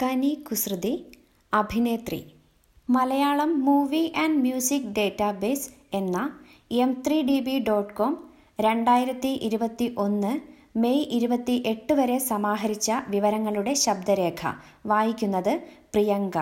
കനി കുസൃതി അഭിനേത്രി Malayalam movie and music database എന്ന M three D B dot com രണ്ടായിരത്തി ഇരുപത്തി ഒന്ന് മെയ് ഇരുപത്തി എട്ട് വരെ സമാഹരിച്ച വിവരങ്ങളുടെ ശബ്ദരേഖ വായിക്കുന്നത് പ്രിയങ്ക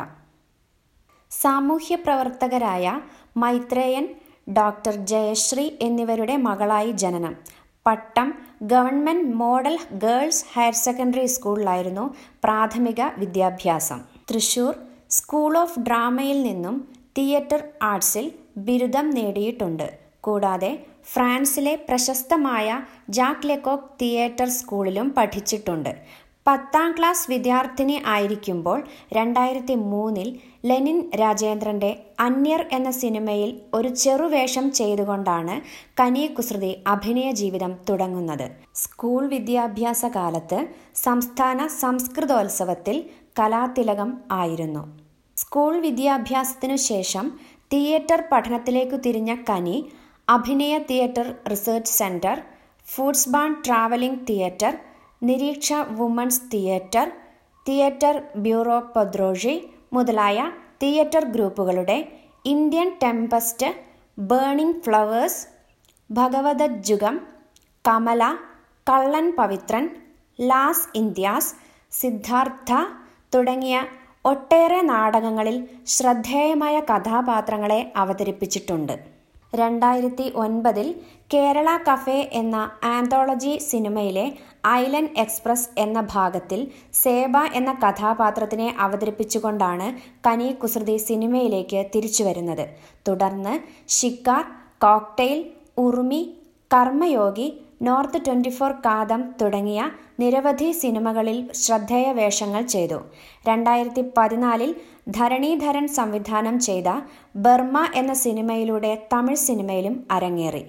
സാമൂഹ്യ പ്രവർത്തകരായ മൈത്രേയൻ ഡോക്ടർ ജയശ്രീ എന്നിവരുടെ മകളായി ജനനം Pattom government model girls higher secondary സ്കൂളിലായിരുന്നു പ്രാഥമിക വിദ്യാഭ്യാസം തൃശൂർ സ്കൂൾ ഓഫ് ഡ്രാമയിൽ നിന്നും തിയേറ്റർ ആർട്സിൽ ബിരുദം നേടിയിട്ടുണ്ട് കൂടാതെ ഫ്രാൻസിലെ പ്രശസ്തമായ ജാക്ക് ലെക്കോക്ക് തിയേറ്റർ സ്കൂളിലും പഠിച്ചിട്ടുണ്ട് പത്താം ക്ലാസ് വിദ്യാർത്ഥിനി ആയിരിക്കുമ്പോൾ രണ്ടായിരത്തി മൂന്നിൽ ലെനിൻ രാജേന്ദ്രന്റെ അന്യർ എന്ന സിനിമയിൽ ഒരു ചെറുവേഷം ചെയ്തുകൊണ്ടാണ് കനി കുസൃതി അഭിനയ ജീവിതം തുടങ്ങുന്നത് സ്കൂൾ വിദ്യാഭ്യാസ കാലത്ത് സംസ്ഥാന സംസ്കൃതോത്സവത്തിൽ കലാതിലകം ആയിരുന്നു സ്കൂൾ വിദ്യാഭ്യാസത്തിനു ശേഷം തിയേറ്റർ പഠനത്തിലേക്കു തിരിഞ്ഞ Kani Abhinaya theatre research centre Footsbarn travelling theatre Nireeksha women's theatre theatre bureau പദ്രോഷി മുതലായ തിയേറ്റർ ഗ്രൂപ്പുകളുടെ Indian tempest burning flowers Bhagavadajjukam Kamala Kallan Pavithran Las India's Siddhartha തുടങ്ങിയ ഒട്ടേറെ നാടകങ്ങളിൽ ശ്രദ്ധേയമായ കഥാപാത്രങ്ങളെ അവതരിപ്പിച്ചിട്ടുണ്ട് രണ്ടായിരത്തി ഒൻപതിൽ കേരള കഫേ എന്ന ആന്തോളജി സിനിമയിലെ ഐലൻഡ് എക്സ്പ്രസ് എന്ന ഭാഗത്തിൽ സേബ എന്ന കഥാപാത്രത്തിനെ അവതരിപ്പിച്ചുകൊണ്ടാണ് കനി കുസൃതി സിനിമയിലേക്ക് തിരിച്ചുവരുന്നത് തുടർന്ന് Shikkar cocktail Urumi Karmayogi north twenty four Kaatham തുടങ്ങിയ നിരവധി സിനിമകളിൽ ശ്രദ്ധേയ വേഷങ്ങൾ ചെയ്തു രണ്ടായിരത്തി പതിനാലിൽ ധരണീധരൻ സംവിധാനം ചെയ്ത ബർമ്മ എന്ന സിനിമയിലൂടെ തമിഴ് സിനിമയിലും അരങ്ങേറി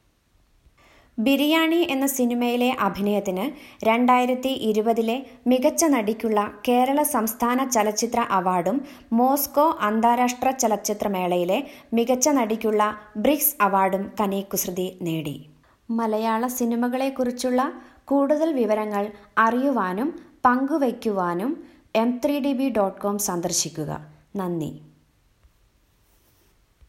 ബിരിയാണി എന്ന സിനിമയിലെ അഭിനയത്തിന് രണ്ടായിരത്തി ഇരുപതിലെ മികച്ച നടിക്കുള്ള കേരള സംസ്ഥാന ചലച്ചിത്ര അവാർഡും മോസ്കോ അന്താരാഷ്ട്ര ചലച്ചിത്രമേളയിലെ മികച്ച നടിക്കുള്ള ബ്രിക്സ് അവാർഡും കനി കുസൃതി നേടി മലയാള സിനിമകളെക്കുറിച്ചുള്ള കൂടുതൽ വിവരങ്ങൾ അറിയുവാനും പങ്കുവയ്ക്കുവാനും M three D B dot com സന്ദർശിക്കുക നന്ദി